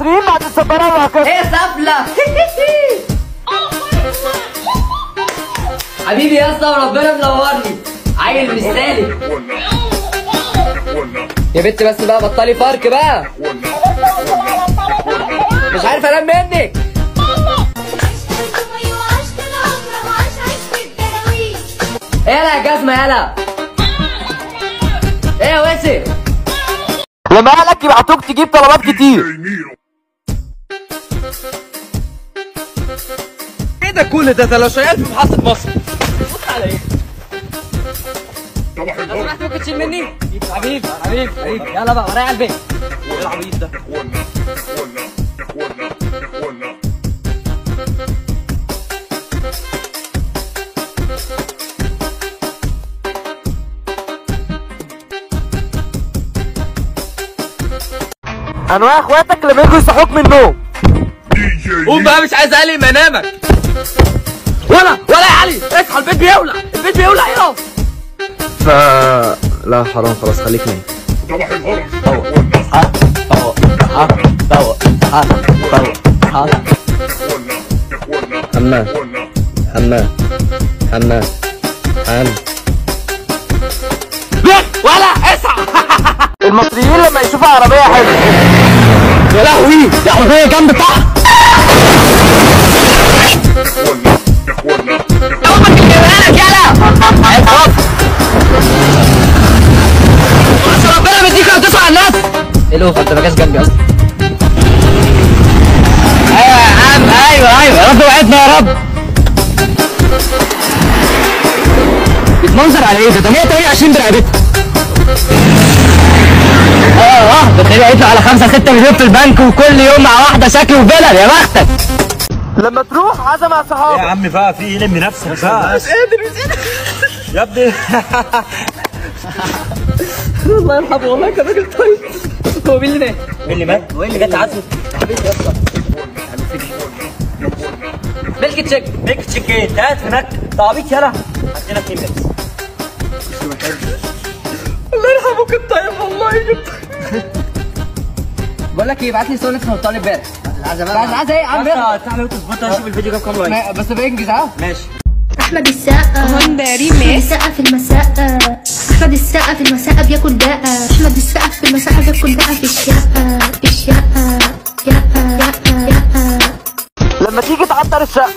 المصريين بعد السفارة وهكذا ايه سفلة حبيبي يا اسطى وربنا منورني عيل مش سالك يا بنت بس بقى بطلي فرق بقى مش عارف انام منك يلا يا جزمة يلا ايه يا وسم لما اهلك يبعتوك تجيب طلبات كتير ايه ده كل ده ده لو شغال في محطة مصر بص على ايه لو سمحت ممكن تشيل مني حبيبي حبيبي حبيبي يلا بقى ورايا على البيت ايه العبيط ده انواع اخواتك لما يجوا يصحوك من النوم قوم بقى مش عايز اقلق منامك ولا ولا يا علي اصحى البيت بيولع البيت بيولع يقف ف لا حرام خلاص خليك نايم حمام حمام حمام حمام ولا اصحى المصريين لما يشوفوا عربية حلوة يا لهوي يا عربية جنب تحت امك اللي بالك يلا بس ربنا بيديك لو تسمع الناس ايه الاوفر انت ما جاش جنبي اصلا ايوه يا عم ايوه ايوه يا رب وعدنا يا رب بتمنظر على ايه ده ده 128 برقبتها اه اه ده تلاقيه يطلع على 5 6 مليون في البنك وكل يوم مع واحده شكل وفلل يا بختك لما تروح عزم مع صحابك يا عم بقى في ايه لم نفسك بقى مش قادر مش قادر يا ابني الله يرحمه والله كان راجل طيب هو مين اللي مات؟ مين اللي مات؟ وايه اللي جت عزمه؟ حبيبي يا اسطى ملك تشيك ميك تشيك ايه؟ انت قاعد هناك ده عبيط يلا عندنا اتنين بس الله يرحمه كان طيب والله كان طيب بقول لك ايه ابعت لي صوره اسمه طالب امبارح العزمات عايز عايز ايه يا عم بس تعالى تظبطها شوف الفيديو جاب كام لايك ما- بس بانجز ها ماشي احمد السقا هوندا احمد ريميكس السقا في المساء احمد السقا في المساء بياكل بقى احمد السقا في المساء بياكل بقى في الشقه في الشقه يقه يقه يقه لما تيجي تعطر الشقة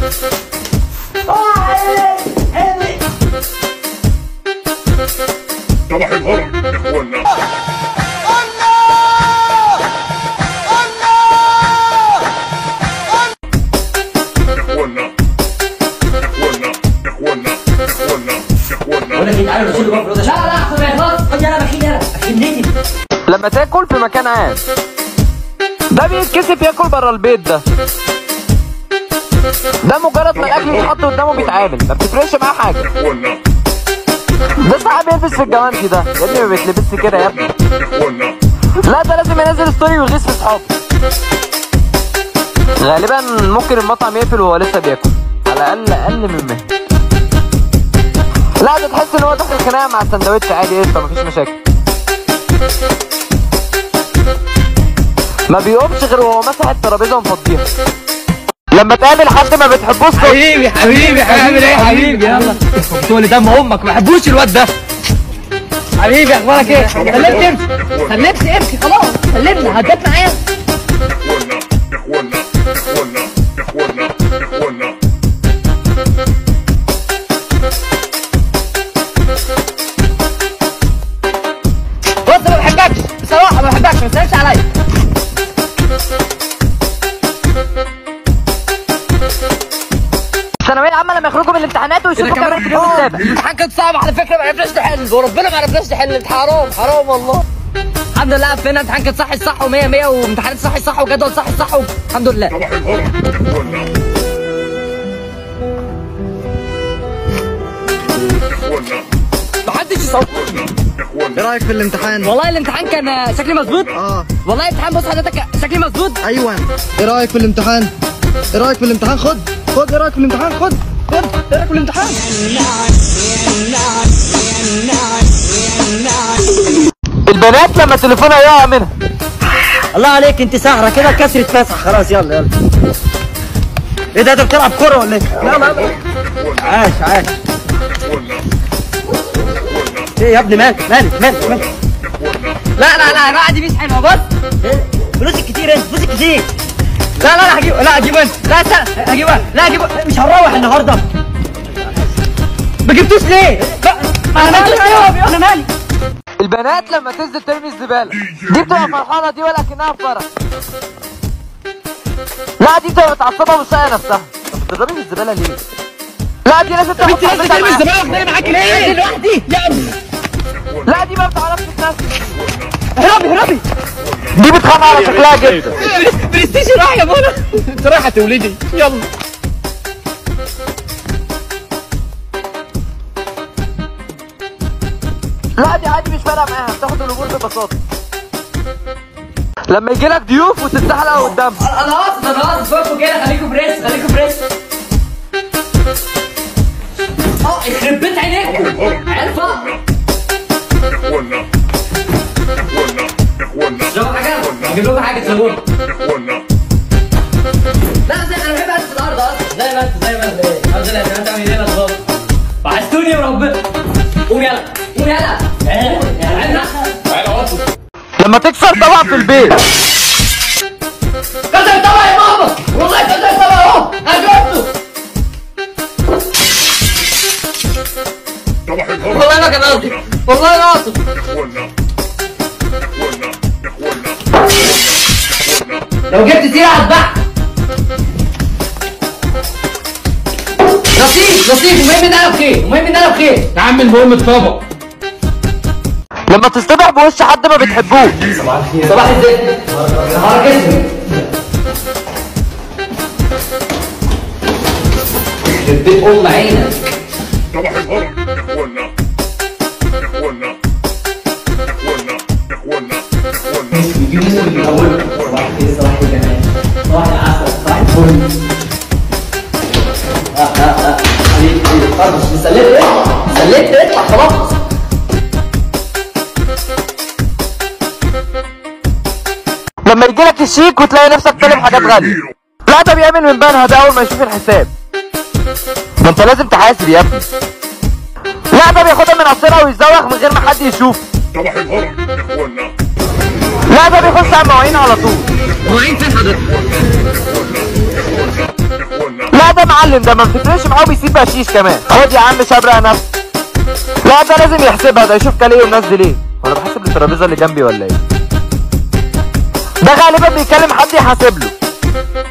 صباح الهرم اخوانا اخوانا اخوانا اخوانا اخوانا اخوانا بقول لك ايه تعالى نشيله بقى في الأوضة. لا لا احسن ما يخلص خد يلا بخيل يلا بخيل لما تاكل في مكان عام ده بيتكسف ياكل بره البيت ده ده مجرد ما الاكل يتحط قدامه بيتعامل ما بتفرقش معاه حاجه اخوانا ده ساعات بيلبس في الجوانتي ده يا ابني ما بيتلبسش كده يا ابني اخوانا لا ده لازم ينزل ستوري ويغيظ في اصحابه غالبا ممكن المطعم يقفل وهو لسه بياكل على الاقل اقل من مهل لا ده تحس ان هو داخل خناقه مع السندوتش عادي قشطه مفيش مشاكل ما بيقومش غير وهو ماسح الترابيزه ومفضيها لما تقابل حد ما بتحبوش صوت حبيبي حبيبي هعمل ايه حبيبي يلا تقول لي دم امك ما بحبوش الواد ده حبيبي اخبارك ايه؟ سلمت امشي سلمت امشي خلاص سلمنا هتجت معايا اخوانا اخوانا اخوانا اخوانا اخوانا بص ما بحبكش بصراحه ما بحبكش ما تسالش عليا الثانويه العامه لما يخرجوا من الامتحانات ويشوفوا كاميرا في اليوم السابع الامتحان كان صعب على فكره ما عرفناش نحل وربنا ما عرفناش نحل حرام حرام والله الحمد لله قفلنا امتحان كان صح الصح و100 100 وامتحانات صح الصح وجدول صح الصح الحمد لله صباح الهرم اخوانا اخوانا محدش يصوت اخوانا ايه رايك في الامتحان؟ والله الامتحان كان آه، شكلي مظبوط اه والله الامتحان بص حضرتك شكلي مظبوط ايوه ايه رايك في الامتحان؟ ايه رايك في الامتحان؟ خد خد ايه رايك في الامتحان؟ خد خد ايه رايك في الامتحان؟ البنات لما تليفونها يقع منها الله عليك انت سهرة كده كسرة فسح خلاص يلا يلا ايه ده انت بتلعب كورة ولا ايه؟ لا لا لا عاش عاش ايه يا ابني مالك مالك مالك مالك لا لا لا الراحة دي مش حلوة بص إيه؟ فلوسك كتير انت فلوسك كتير لا لا لا هجيب لا هجيب انت لا استنى هجيبها لا هجيب مش هنروح النهارده ما جبتوش ليه؟ ما انا مالي انا مالي البنات لما تنزل ترمي الزبالة دي بتبقى فرحانة دي ولكنها في فرح لا دي بتبقى متعصبة ومش طايقة نفسها طب بتضربي في الزبالة ليه؟ لا دي لازم تاخد صاحبتها معاها. واخداني معاك ليه؟ لوحدي يا لا دي ما بتعرفش تنفس هربي هربي دي بتخاف على شكلها جدا برستيج راح يا منى انت رايحه تولدي يلا لا دي عادي مش فارقة معاها بتاخد الامور ببساطة لما يجي لك ضيوف وتتزحلق قدام انا قاصد انا قاصد فكوا كده خليكوا بريس خليكوا بريس اه يخرب بيت عينيكم عيال فقر اخوانا اخوانا اخوانا شوفوا حاجه اجيب لكم حاجه تسووها اخوانا لا زي انا بحب انزل الارض اصلا زي ما انت زي ما انت ايه الحمد لله انت عامل ايه خلاص وحشتوني يا ربنا قوم يلا قوم يلا عيال عيال لما تكسر طبق في البيت كسر طبق يا ماما والله كسر طبق اهو انا صباح الخير والله ما كان قصدي والله ما قصدي اخوانا اخوانا اخوانا اخوانا لو جبت سيرة هتباع نصيب نصيب المهم ان انا بخير المهم ان انا بخير يا عم المهم الطبق لما تصطبح بوش حد ما بتحبوش صباح الزفت نهارك اسود يخرب بيت ام عينك صباح الخير اخوانا اخوانا اخوانا اخوانا اخوانا صباح الخير صباح الجمال صباح العسل صباح الفل اه اه اه حبيبي حبيبي خلاص مش سلمت اطلع سلمت اطلع خلاص لما يجي لك الشيك وتلاقي نفسك طالب حاجات غالية لا ده بيعمل من بنها ده اول ما يشوف الحساب ما انت لازم تحاسب يا ابني لا ده بياخدها من قصيرها ويزوغ من غير ما حد يشوف صباح الخير اخوانا لا ده بيخش على المواعين على طول اخوانا لا ده معلم ده ما بتفرقش معاه وبيسيب بقشيش كمان خد يا عم شبرق نفسك لا ده لازم يحسبها ده يشوف كان ايه ونزل ايه وانا بحسب الترابيزه اللي جنبي ولا ايه ده غالبا بيكلم حد يحاسب له